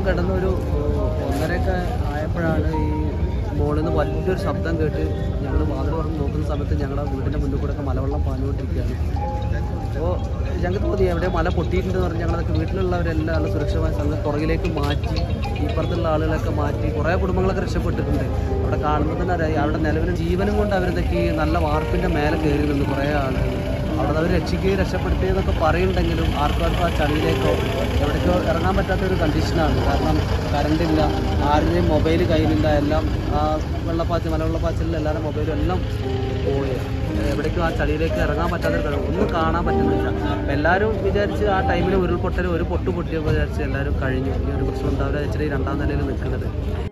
കിടന്നൊരു ഒന്നരയൊക്കെ ആയപ്പോഴാണ് ഈ മുകളിൽ നിന്ന് വലിയൊരു ശബ്ദം കേട്ട് ഞങ്ങൾ വാതിൽ തുറന്ന് നോക്കുന്ന സമയത്ത് ഞങ്ങളുടെ വീടിൻ്റെ മുന്നിൽ കൂടെ ഒക്കെ മലവെള്ളം പാഞ്ഞുകൊണ്ടിരിക്കുകയാണ് അപ്പോൾ ഞങ്ങൾക്ക് തോന്നി എവിടെ മല പൊട്ടിയിട്ടുണ്ടെന്ന് പറഞ്ഞ് ഞങ്ങളതൊക്കെ വീട്ടിലുള്ളവരെല്ലാം നല്ല സുരക്ഷിതമായ സ്ഥലത്ത് പുറകിലേക്ക് മാറ്റി ഇപ്പുറത്തുള്ള ആളുകളൊക്കെ മാറ്റി കുറേ കുടുംബങ്ങളൊക്കെ രക്ഷപ്പെട്ടിട്ടുണ്ട് അവിടെ കാണുമ്പോൾ തന്നെ അറിയാം അവിടെ നിലവിൽ ജീവനും കൊണ്ട് അവരിതൊക്കെ ഈ നല്ല വാർപ്പിൻ്റെ മേലെ കയറി നിന്ന് കുറേ ആളുകൾ അവിടെ അവർ രക്ഷിക്കുകയും രക്ഷപ്പെടുത്തുകയെന്നൊക്കെ പറയുന്നുണ്ടെങ്കിലും ആർക്കും ആർക്കും ആ ചളിയിലേക്കോ എവിടേക്കോ ഇറങ്ങാൻ പറ്റാത്ത ഒരു കണ്ടീഷനാണ് കാരണം കറണ്ടില്ല ആരുടെയും മൊബൈൽ കയ്യിലില്ല എല്ലാം ആ വെള്ളപ്പാച്ചിൽ മലവെള്ളപ്പാച്ചിലിൽ എല്ലാവരും മൊബൈലും എല്ലാം പോയി എവിടേക്കും ആ ചളിയിലേക്ക് ഇറങ്ങാൻ പറ്റാത്തൊരു കഴിവ് ഒന്നും കാണാൻ പറ്റുന്നില്ല അപ്പം എല്ലാവരും വിചാരിച്ച് ആ ടൈമിൽ ഉരുൾപൊട്ടൽ ഒരു പൊട്ട് പൊട്ടിയപ്പോൾ വിചാരിച്ച് എല്ലാവരും കഴിഞ്ഞു ഇനി ഒരു പ്രശ്നം ഉണ്ടാവില്ല വെച്ചിട്ട് ഈ രണ്ടാം നിലയിൽ നിൽക്കുന്നത്